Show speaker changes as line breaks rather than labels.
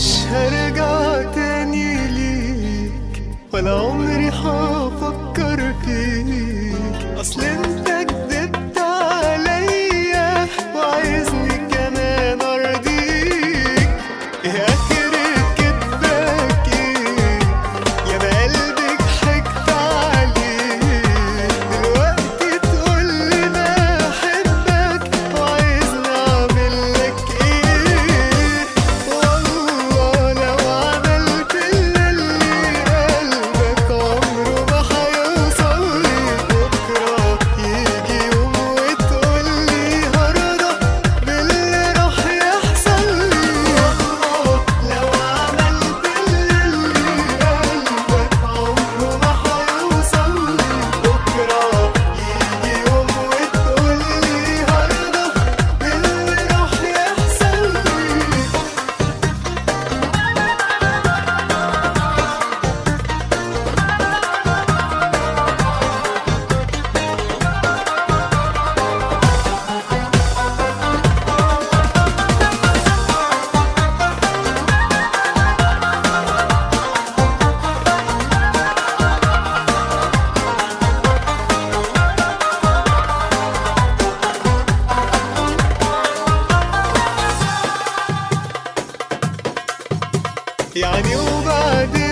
مش هرجع تاني ليك ولا عمري هفكر فيك اصل انت كدبت عليا وعايزني كمان ارضيك ايه اخرة كدبك ايه يا ما قلبي ضحكت عليك دلوقتي تقولي بحبك وعايزني اعملك ايه والله لو عملت اللي قلبك عمره ما هيوصلي بكره يجي يوم وتقولي هرضى باللي راح يحصل لي والله لو عملت اللي قلبك عمره ما هيوصلي بكره يجي يوم وتقولي هرضى باللي راح يحصل لي يعني وبعدين